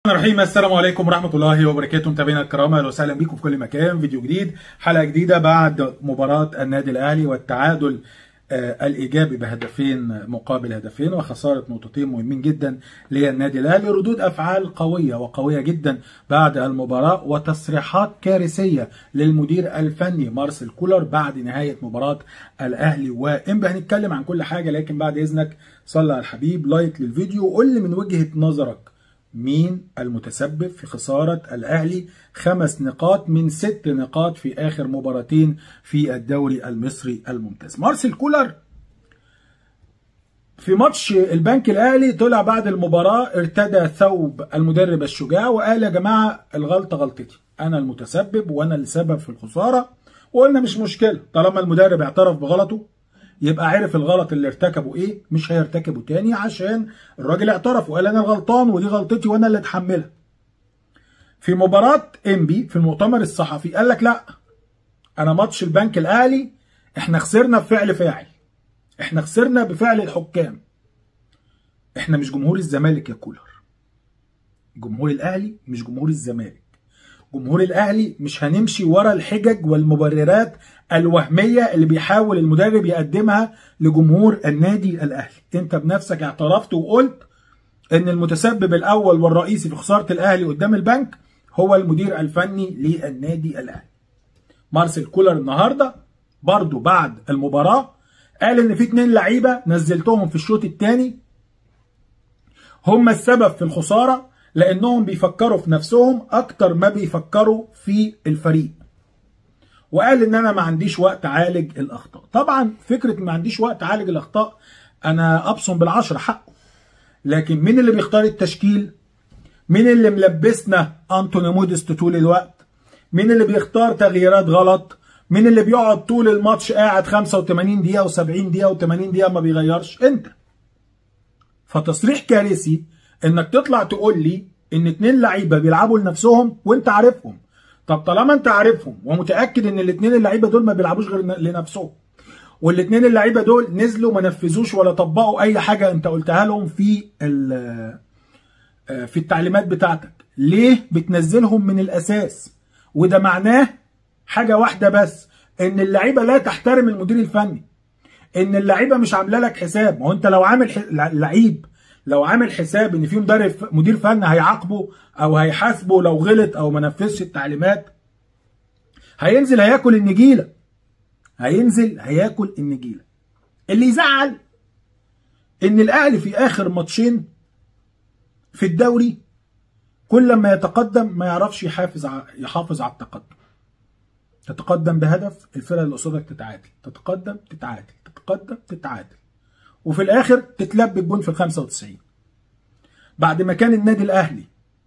الرحمن الرحيم السلام عليكم ورحمه الله وبركاته متابعينا الكرام اهلا وسهلا بكم في كل مكان فيديو جديد حلقه جديده بعد مباراه النادي الاهلي والتعادل آه الايجابي بهدفين مقابل هدفين وخساره نقطتين مهمين جدا للنادي الاهلي ردود افعال قويه وقويه جدا بعد المباراه وتصريحات كارثيه للمدير الفني مارسيل كولر بعد نهايه مباراه الاهلي وانبي هنتكلم عن كل حاجه لكن بعد اذنك صلى على الحبيب لايك للفيديو وقول لي من وجهه نظرك مين المتسبب في خسارة الأهلي خمس نقاط من ست نقاط في آخر مباراتين في الدوري المصري الممتاز مارسيل كولر في ماتش البنك الأهلي طلع بعد المباراة ارتدى ثوب المدرب الشجاع وقال يا جماعة الغلطة غلطتي أنا المتسبب وأنا السبب في الخسارة وقلنا مش مشكلة طالما المدرب اعترف بغلطه يبقى عرف الغلط اللي ارتكبه ايه مش هيرتكبه تاني عشان الراجل اعترف وقال انا الغلطان ودي غلطتي وانا اللي اتحملها في مباراة انبي في المؤتمر الصحفي قال لك لا انا ماتش البنك الاهلي احنا خسرنا بفعل فاعل احنا خسرنا بفعل الحكام احنا مش جمهور الزمالك يا كولر جمهور الاهلي مش جمهور الزمالك جمهور الاهلي مش هنمشي ورا الحجج والمبررات الوهميه اللي بيحاول المدرب يقدمها لجمهور النادي الاهلي انت بنفسك اعترفت وقلت ان المتسبب الاول والرئيسي في خساره الاهلي قدام البنك هو المدير الفني للنادي الاهلي مارسيل كولر النهارده برضو بعد المباراه قال ان في اتنين لعيبه نزلتهم في الشوط الثاني هم السبب في الخساره لانهم بيفكروا في نفسهم اكتر ما بيفكروا في الفريق وقال ان انا ما عنديش وقت اعالج الاخطاء طبعا فكره ما عنديش وقت اعالج الاخطاء انا ابصم بالعشرة حقه لكن مين اللي بيختار التشكيل مين اللي ملبسنا انتوني موديست طول الوقت مين اللي بيختار تغييرات غلط مين اللي بيقعد طول الماتش قاعد 85 دقيقه و70 دقيقه و80 دقيقه ما بيغيرش انت فتصريح كارثي انك تطلع تقول لي ان اتنين لعيبه بيلعبوا لنفسهم وانت عارفهم طب طالما انت عارفهم ومتاكد ان الاتنين اللعيبه دول ما بيلعبوش غير لنفسهم والاتنين اللعيبه دول نزلوا ما نفذوش ولا طبقوا اي حاجه انت قلتها لهم في في التعليمات بتاعتك ليه بتنزلهم من الاساس وده معناه حاجه واحده بس ان اللعيبه لا تحترم المدير الفني ان اللعيبه مش عامله لك حساب ما هو انت لو عامل لعيب لو عامل حساب ان في مدرب مدير فني هيعاقبه او هيحاسبه لو غلط او ما نفذش التعليمات هينزل هياكل النجيله هينزل هياكل النجيله اللي يزعل ان الاهلي في اخر ماتشين في الدوري كل ما يتقدم ما يعرفش يحافظ يحافظ على التقدم تتقدم بهدف الفرقه اللي قصادك تتعادل تتقدم تتعادل تتقدم تتعادل وفي الاخر تتلب الجون في ال 95 بعد ما كان النادي الاهلي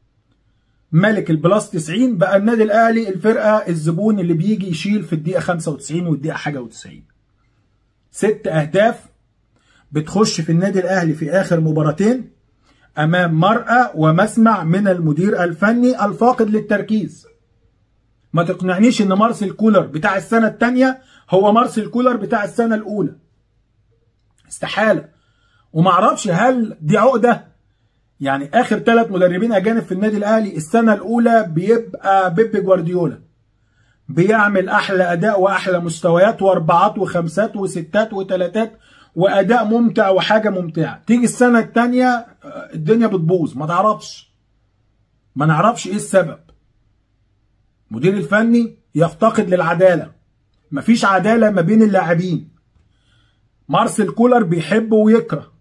ملك البلاس 90 بقى النادي الاهلي الفرقه الزبون اللي بيجي يشيل في الدقيقه 95 والدقيقه حاجه و90 ست اهداف بتخش في النادي الاهلي في اخر مباراتين امام مرأى ومسمع من المدير الفني الفاقد للتركيز ما تقنعنيش ان مارسيل كولر بتاع السنه الثانيه هو مارسيل كولر بتاع السنه الاولى استحاله ومعرفش هل دي عقده يعني اخر ثلاث مدربين اجانب في النادي الاهلي السنه الاولى بيبقى بيب جوارديولا بيعمل احلى اداء واحلى مستويات واربعات وخمسات وستات وثلاثات واداء ممتع وحاجه ممتعه تيجي السنه الثانيه الدنيا بتبوظ ما تعرفش ما نعرفش ايه السبب المدير الفني يفتقد للعداله مفيش عداله ما بين اللاعبين مارسيل كولر بيحب ويكره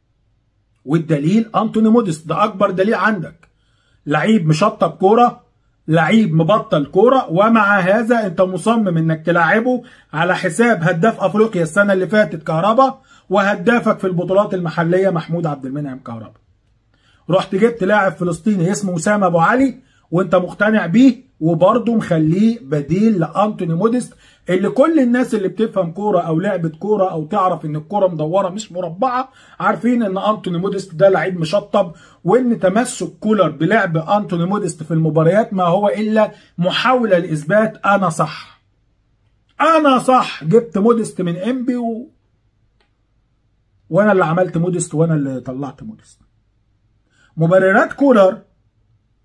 والدليل انتوني موديست ده اكبر دليل عندك لعيب مشطب كوره لعيب مبطل كوره ومع هذا انت مصمم انك تلعبه على حساب هداف افريقيا السنه اللي فاتت كهربا وهدافك في البطولات المحليه محمود عبد المنعم كهربا رحت جبت لاعب فلسطيني اسمه اسامه ابو علي وانت مقتنع بيه وبرضه مخليه بديل لانتوني موديست اللي كل الناس اللي بتفهم كوره او لعبه كوره او تعرف ان الكوره مدوره مش مربعه عارفين ان انتوني موديست ده لعيب مشطب وان تمسك كولر بلعب انتوني موديست في المباريات ما هو الا محاوله لاثبات انا صح انا صح جبت موديست من انبي و... وانا اللي عملت موديست وانا اللي طلعت موديست مبررات كولر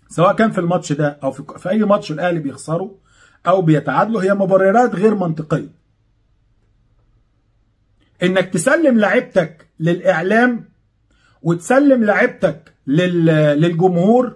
سواء كان في الماتش ده او في, في اي ماتش الاهلي بيخسره او بيتعادلوا هي مبررات غير منطقيه انك تسلم لعيبتك للاعلام وتسلم لعيبتك لل... للجمهور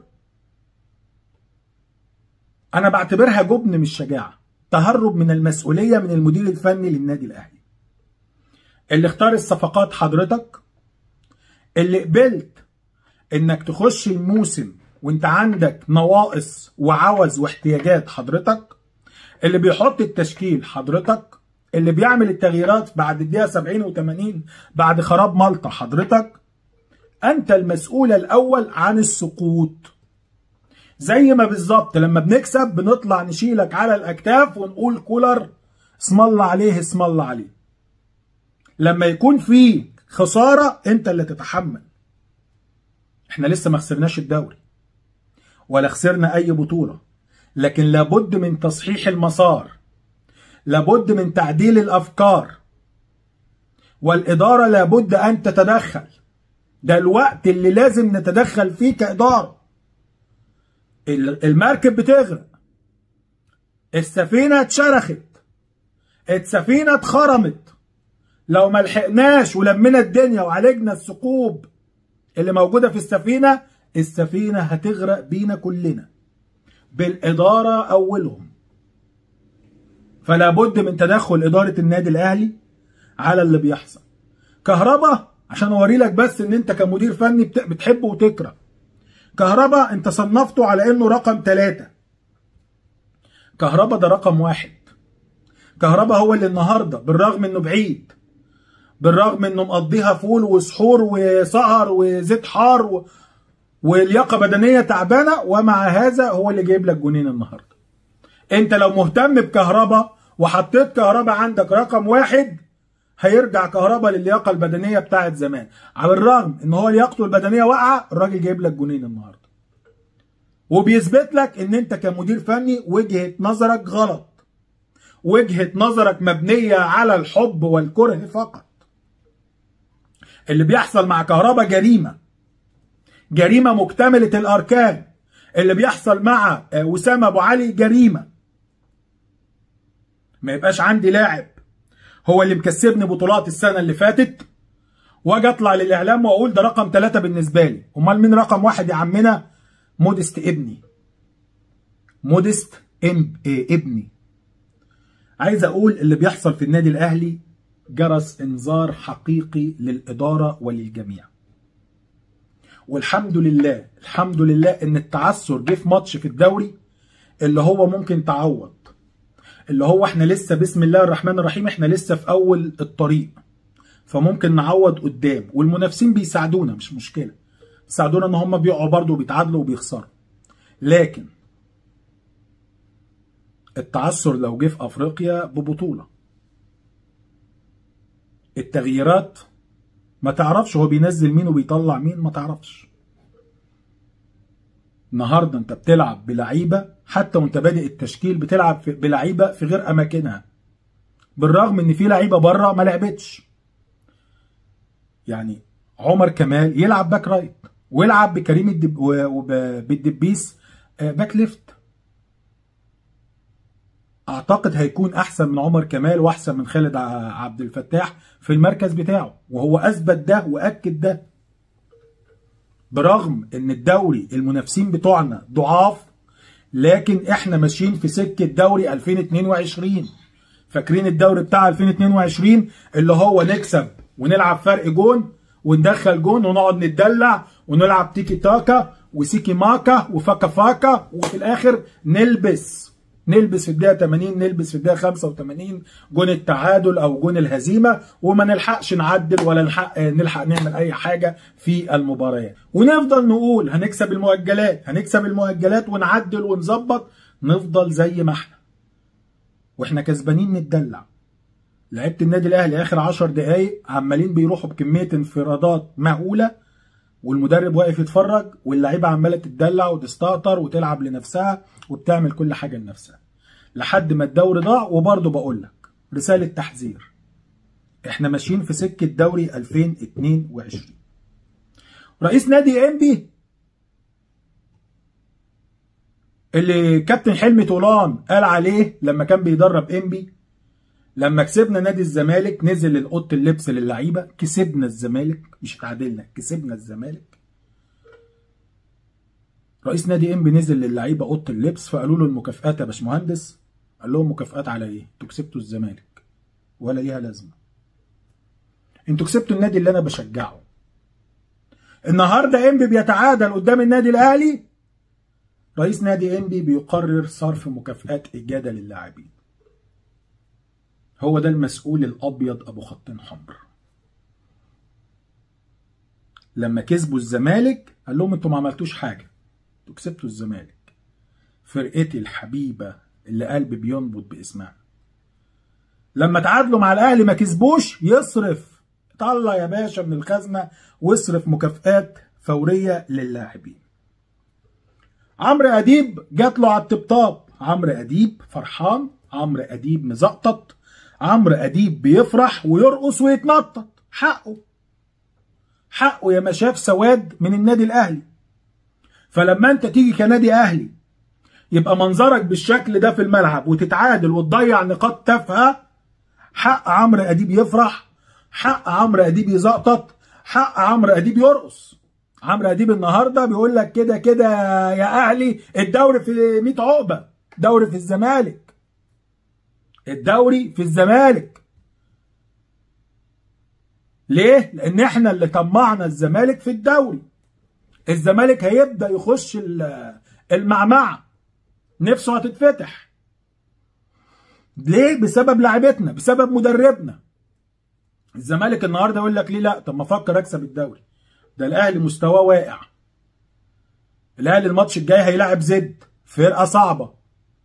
انا بعتبرها جبن مش شجاعه تهرب من المسؤوليه من المدير الفني للنادي الاهلي اللي اختار الصفقات حضرتك اللي قبلت انك تخش الموسم وانت عندك نواقص وعوز واحتياجات حضرتك اللي بيحط التشكيل حضرتك اللي بيعمل التغييرات بعد الدقيقه 70 و80 بعد خراب مالطا حضرتك انت المسؤول الاول عن السقوط زي ما بالظبط لما بنكسب بنطلع نشيلك على الاكتاف ونقول كولر اسم الله عليه اسم الله عليه لما يكون في خساره انت اللي تتحمل احنا لسه ما خسرناش الدوري ولا خسرنا اي بطوله لكن لابد من تصحيح المسار لابد من تعديل الافكار والاداره لابد ان تتدخل ده الوقت اللي لازم نتدخل فيه كاداره المركب بتغرق السفينه اتشرخت السفينه اتخرمت لو ما لحقناش ولمينا الدنيا وعالجنا الثقوب اللي موجوده في السفينه السفينه هتغرق بينا كلنا بالاداره اولهم فلا بد من تدخل اداره النادي الاهلي على اللي بيحصل كهربا عشان اوري لك بس ان انت كمدير فني بتحبه وتكره كهربا انت صنفته على انه رقم ثلاثة كهربا ده رقم واحد كهربا هو اللي النهارده بالرغم انه بعيد بالرغم انه مقضيها فول وسحور وسهر وزيت حار و... ولياقه بدنيه تعبانه ومع هذا هو اللي جايب لك جونين النهارده انت لو مهتم بكهربا وحطيت كهربا عندك رقم واحد هيرجع كهربا للياقه البدنيه بتاعت زمان على الرغم ان هو لياقته البدنيه واقعه الراجل جايب لك جونين النهارده وبيثبت لك ان انت كمدير فني وجهه نظرك غلط وجهه نظرك مبنيه على الحب والكره فقط اللي بيحصل مع كهربا جريمه جريمه مكتمله الاركان اللي بيحصل مع وسام ابو علي جريمه ما يبقاش عندي لاعب هو اللي مكسبني بطولات السنه اللي فاتت واجي اطلع للاعلام واقول ده رقم ثلاثة بالنسبه لي امال مين رقم واحد يا عمنا مودست ابني مودست ام إيه ابني عايز اقول اللي بيحصل في النادي الاهلي جرس انذار حقيقي للاداره وللجميع والحمد لله الحمد لله ان التعثر جه في ماتش في الدوري اللي هو ممكن تعوض اللي هو احنا لسه بسم الله الرحمن الرحيم احنا لسه في اول الطريق فممكن نعوض قدام والمنافسين بيساعدونا مش مشكله بيساعدونا ان هم بيقعوا برضه وبيتعادلوا وبيخسروا لكن التعثر لو جه في افريقيا ببطوله التغييرات ما تعرفش هو بينزل مين وبيطلع مين ما تعرفش النهارده انت بتلعب بلعيبه حتى وانت بادئ التشكيل بتلعب بلعيبه في غير اماكنها بالرغم ان في لعيبه بره ما لعبتش يعني عمر كمال يلعب باك رايت ويلعب بكريم الدب بالدبيس باك ليفت اعتقد هيكون احسن من عمر كمال واحسن من خالد عبد الفتاح في المركز بتاعه وهو اثبت ده واكد ده برغم ان الدوري المنافسين بتوعنا ضعاف لكن احنا ماشيين في سكه دوري 2022 فاكرين الدوري بتاع 2022 اللي هو نكسب ونلعب فرق جون وندخل جون ونقعد نتدلع ونلعب تيكي تاكا وسيكي ماكا وفاكا فاكا وفي الاخر نلبس نلبس في الدقيقه 80 نلبس في الدقيقه 85 جون التعادل او جون الهزيمه وما نلحقش نعدل ولا نلحق نلحق نعمل اي حاجه في المباريات ونفضل نقول هنكسب المؤجلات هنكسب المؤجلات ونعدل ونظبط نفضل زي ما احنا واحنا كسبانين نتدلع لعيبه النادي الاهلي اخر 10 دقائق عمالين بيروحوا بكميه انفرادات مهوله والمدرب واقف يتفرج واللعيبه عماله تتدلع وتستهتر وتلعب لنفسها وبتعمل كل حاجه لنفسها لحد ما الدوري ضاع وبرضه بقول لك رساله تحذير احنا ماشيين في سكه دوري 2022 رئيس نادي انبي اللي كابتن حلمي طولان قال عليه لما كان بيدرب انبي لما كسبنا نادي الزمالك نزل اوضه اللبس للعيبه كسبنا الزمالك مش اتعادلنا كسبنا الزمالك رئيس نادي انبي نزل للعيبه اوضه اللبس فقالوا له المكافئات يا باشمهندس قال لهم مكافئات على ايه؟ انتوا كسبتوا الزمالك ولا ليها لازمه انتوا كسبتوا النادي اللي انا بشجعه النهارده انبي بيتعادل قدام النادي الاهلي رئيس نادي انبي بيقرر صرف مكافئات اجاده للاعبين هو ده المسؤول الابيض ابو خطين حمر لما كسبوا الزمالك قال لهم انتوا ما عملتوش حاجه انتوا كسبتوا الزمالك فرقتي الحبيبه اللي قلبي بينبض باسمها لما تعادلوا مع الاهلي ما كسبوش يصرف طلع يا باشا من الخزنه واصرف مكافئات فوريه للاعبين عمرو اديب جات له على الطبطاب عمرو اديب فرحان عمرو اديب مزقطط عمرو اديب بيفرح ويرقص ويتنطط حقه حقه يا ما شاف سواد من النادي الاهلي فلما انت تيجي كنادي اهلي يبقى منظرك بالشكل ده في الملعب وتتعادل وتضيع نقاط تافهه حق عمرو اديب يفرح حق عمرو اديب يزقطط حق عمرو اديب يرقص عمرو اديب النهارده بيقول لك كده كده يا اهلي الدوري في 100 عقبه دوري في الزمالك الدوري في الزمالك ليه؟ لان احنا اللي طمعنا الزمالك في الدوري الزمالك هيبدا يخش المعمعه نفسه هتتفتح ليه؟ بسبب لعيبتنا بسبب مدربنا الزمالك النهارده يقول لك ليه لا طب ما افكر اكسب الدوري ده الاهلي مستواه واقع الاهلي الماتش الجاي هيلاعب زد فرقه صعبه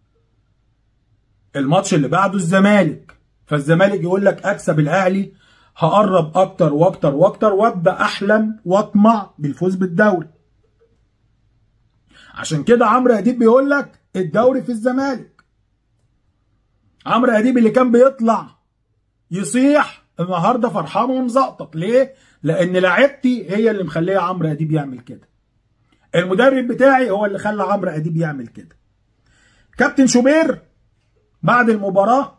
الماتش اللي بعده الزمالك فالزمالك يقول لك اكسب الاهلي هقرب اكتر واكتر واكتر وابدا احلم واطمع بالفوز بالدوري عشان كده عمرو اديب بيقول لك الدوري في الزمالك عمرو اديب اللي كان بيطلع يصيح النهارده فرحان ومزقطط ليه؟ لان لعيبتي هي اللي مخليه عمرو اديب يعمل كده. المدرب بتاعي هو اللي خلى عمرو اديب يعمل كده. كابتن شوبير بعد المباراه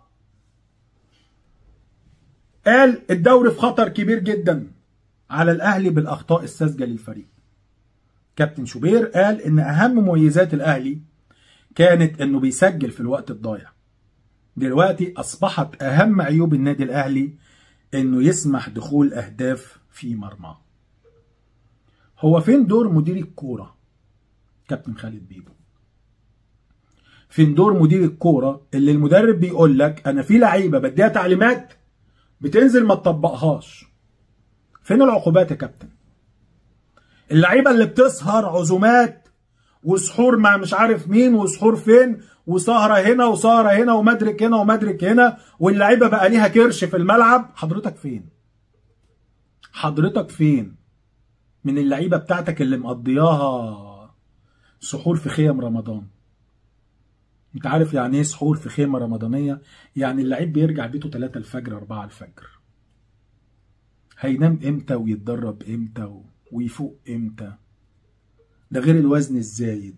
قال الدوري في خطر كبير جدا على الاهلي بالاخطاء الساذجه للفريق. كابتن شوبير قال ان اهم مميزات الاهلي كانت انه بيسجل في الوقت الضايع. دلوقتي اصبحت اهم عيوب النادي الاهلي انه يسمح دخول اهداف في مرماه هو فين دور مدير الكوره كابتن خالد بيبو فين دور مدير الكوره اللي المدرب بيقول لك انا في لعيبه بديها تعليمات بتنزل ما تطبقهاش فين العقوبات يا كابتن اللعيبه اللي بتسهر عزومات وسحور مع مش عارف مين وسحور فين وسهره هنا وسهره هنا ومدرك هنا ومدرك هنا واللعيبه بقى ليها كرش في الملعب حضرتك فين؟ حضرتك فين؟ من اللعيبه بتاعتك اللي مقضياها سحور في خيم رمضان. انت عارف يعني ايه سحور في خيمه رمضانيه؟ يعني اللعيب بيرجع بيته 3 الفجر 4 الفجر. هينام امتى ويتدرب امتى ويفوق امتى؟ ده غير الوزن الزايد.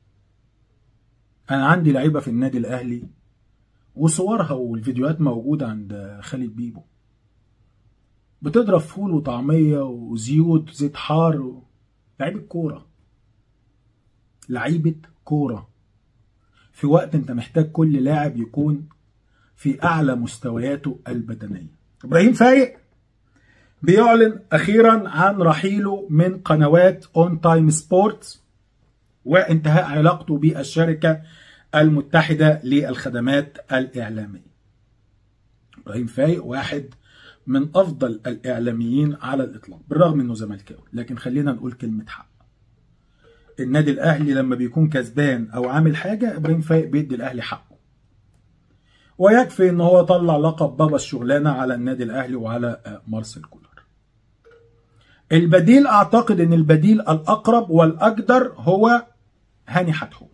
انا عندي لعيبه في النادي الاهلي وصورها والفيديوهات موجوده عند خالد بيبو بتضرب فول وطعميه وزيوت وزيت حار و... لعيبه كوره لعيبه كوره في وقت انت محتاج كل لاعب يكون في اعلى مستوياته البدنيه ابراهيم فايق بيعلن اخيرا عن رحيله من قنوات اون تايم سبورتس وانتهاء علاقته بالشركة المتحدة للخدمات الإعلامية إبراهيم فايق واحد من أفضل الإعلاميين على الإطلاق بالرغم أنه زملكاوي لكن خلينا نقول كلمة حق النادي الأهلي لما بيكون كسبان أو عامل حاجة إبراهيم فايق بيدي الأهلي حقه ويكفي ان هو طلع لقب بابا الشغلانه على النادي الاهلي وعلى مارسيل كولر البديل اعتقد ان البديل الاقرب والاقدر هو هاني حتحوت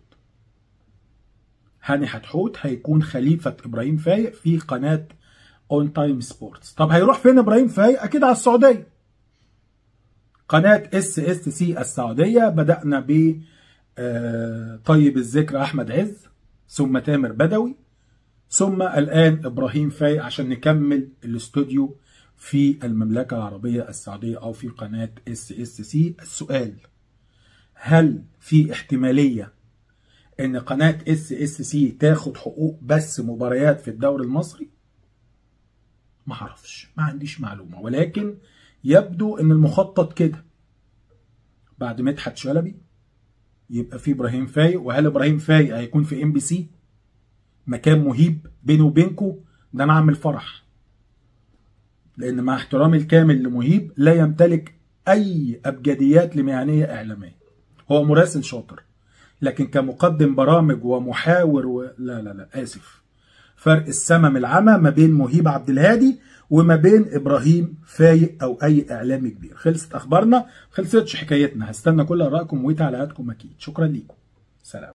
هاني حتحوت هيكون خليفة إبراهيم فايق في قناة اون تايم سبورتس طب هيروح فين إبراهيم فايق أكيد على السعودية قناة اس اس سي السعودية بدأنا ب آه طيب الذكر احمد عز ثم تامر بدوي ثم الان ابراهيم فايق عشان نكمل الاستوديو في المملكه العربيه السعوديه او في قناه اس اس سي السؤال هل في احتماليه ان قناه اس اس سي تاخد حقوق بس مباريات في الدوري المصري ما اعرفش ما عنديش معلومه ولكن يبدو ان المخطط كده بعد مدحت شلبي يبقى في ابراهيم فايق وهل ابراهيم فايق هيكون في ام بي سي مكان مهيب بيني وبينكو ده انا اعمل فرح لان مع احترامي الكامل لمهيب لا يمتلك اي ابجديات لمهنيه اعلاميه هو مراسل شاطر لكن كمقدم برامج ومحاور و... لا لا لا اسف فرق السما العمى ما بين مهيب عبد الهادي وما بين ابراهيم فايق او اي اعلامي كبير خلصت اخبارنا خلصتش حكايتنا هستنى كل ارائكم وتعليقاتكم اكيد شكرا ليكم سلام